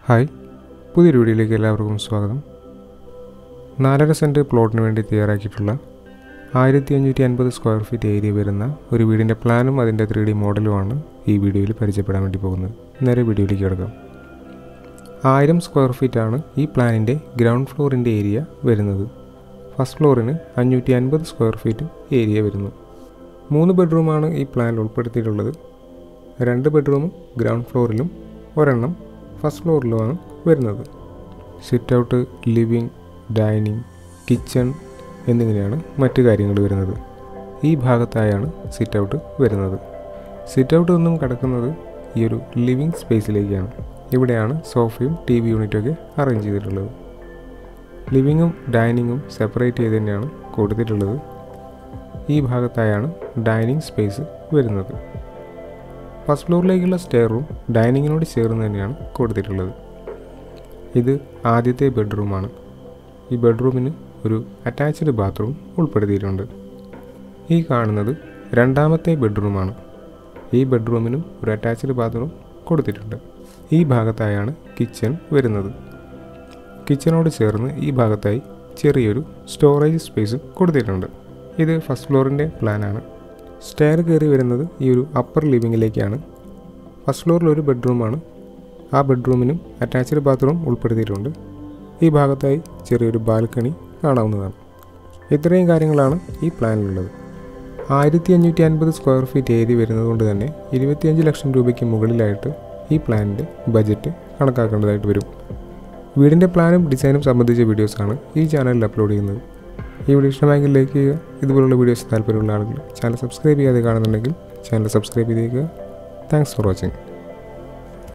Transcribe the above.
hi പുതിയൊരു വീഡിയോയിലേക്ക് എല്ലാവർക്കും സ്വാഗതം നാലര സെൻറ്റ് പ്ലോട്ടിന് വേണ്ടി തയ്യാറാക്കിയിട്ടുള്ള ആയിരത്തി അഞ്ഞൂറ്റി അൻപത് സ്ക്വയർ ഫീറ്റ് ഏരിയ വരുന്ന ഒരു വീടിൻ്റെ പ്ലാനും അതിൻ്റെ ത്രീ ഡി മോഡലുമാണ് ഈ വീഡിയോയിൽ പരിചയപ്പെടാൻ വേണ്ടി പോകുന്നത് നേരെ വീഡിയോയിലേക്ക് കിടക്കാം ആയിരം സ്ക്വയർ ഫീറ്റാണ് ഈ പ്ലാനിൻ്റെ ഗ്രൗണ്ട് ഫ്ലോറിൻ്റെ ഏരിയ വരുന്നത് ഫസ്റ്റ് ഫ്ലോറിന് അഞ്ഞൂറ്റി അൻപത് സ്ക്വയർ ഫീറ്റ് ഏരിയ വരുന്നു മൂന്ന് ബെഡ്റൂമാണ് ഈ പ്ലാനിൽ ഉൾപ്പെടുത്തിയിട്ടുള്ളത് രണ്ട് ബെഡ്റൂമും ഗ്രൗണ്ട് ഫ്ലോറിലും ഒരെണ്ണം ഫസ്റ്റ് ഫ്ലോറിലുമാണ് വരുന്നത് sit out living dining kitchen എന്നിങ്ങനെയാണ് മറ്റു കാര്യങ്ങൾ വരുന്നത് ഈ ഭാഗത്തായാണ് സിറ്റ് ഔട്ട് വരുന്നത് സിറ്റ് ഔട്ട് നിന്നും കിടക്കുന്നത് ഈ ഒരു ലിവിങ് സ്പേസിലേക്കാണ് ഇവിടെയാണ് സോഫയും ടി വി യൂണിറ്റും ഒക്കെ അറേഞ്ച് ചെയ്തിട്ടുള്ളത് ലിവിങ്ങും ഡൈനിങ്ങും സെപ്പറേറ്റ് ചെയ്ത് തന്നെയാണ് കൊടുത്തിട്ടുള്ളത് ഈ ഭാഗത്തായാണ് ഡൈനിങ് സ്പേസ് വരുന്നത് ഫസ്റ്റ് ഫ്ലോറിലേക്കുള്ള സ്റ്റെയർ റൂം ഡൈനിങ്ങിനോട് ചേർന്ന് തന്നെയാണ് കൊടുത്തിട്ടുള്ളത് ഇത് ആദ്യത്തെ ബെഡ്റൂമാണ് ഈ ബെഡ്റൂമിന് ഒരു അറ്റാച്ച്ഡ് ബാത്റൂം ഉൾപ്പെടുത്തിയിട്ടുണ്ട് ഈ കാണുന്നത് രണ്ടാമത്തെ ബെഡ്റൂമാണ് ഈ ബെഡ്റൂമിനും ഒരു അറ്റാച്ച്ഡ് ബാത്റൂം കൊടുത്തിട്ടുണ്ട് ഈ ഭാഗത്തായാണ് കിച്ചൺ വരുന്നത് കിച്ചണോട് ചേർന്ന് ഈ ഭാഗത്തായി ചെറിയൊരു സ്റ്റോറേജ് സ്പേസ് കൊടുത്തിട്ടുണ്ട് ഇത് ഫസ്റ്റ് ഫ്ലോറിൻ്റെ പ്ലാനാണ് സ്റ്റെയർ കയറി വരുന്നത് ഈ ഒരു അപ്പർ ലിവിങ്ങിലേക്കാണ് ഫസ്റ്റ് ഫ്ലോറിൽ ഒരു ബെഡ്റൂമാണ് ആ ബെഡ്റൂമിനും അറ്റാച്ച്ഡ് ബാത്റൂം ഉൾപ്പെടുത്തിയിട്ടുണ്ട് ഈ ഭാഗത്തായി ചെറിയൊരു ബാൽക്കണി കാണാവുന്നതാണ് ഇത്രയും കാര്യങ്ങളാണ് ഈ പ്ലാനിലുള്ളത് ആയിരത്തി അഞ്ഞൂറ്റി അൻപത് സ്ക്വയർ ഫീറ്റ് ഏരിയ വരുന്നതുകൊണ്ട് തന്നെ ഇരുപത്തിയഞ്ച് ലക്ഷം രൂപയ്ക്ക് മുകളിലായിട്ട് ഈ പ്ലാനിൻ്റെ ബജറ്റ് കണക്കാക്കേണ്ടതായിട്ട് വരും വീടിൻ്റെ പ്ലാനും ഡിസൈനും സംബന്ധിച്ച വീഡിയോസാണ് ഈ ചാനലിൽ അപ്ലോഡ് ചെയ്യുന്നത് ഈ വീഡിയോ ഇഷ്ടമായെങ്കിൽ ലൈക്ക് ചെയ്യുക ഇതുപോലുള്ള വീഡിയോസ് താല്പര്യമുള്ള ആളുകൾ ചാനൽ സബ്സ്ക്രൈബ് ചെയ്യാതെ കാണുന്നുണ്ടെങ്കിൽ ചാനൽ സബ്സ്ക്രൈബ് ചെയ്തേക്കുക താങ്ക്സ് ഫോർ വാച്ചിങ്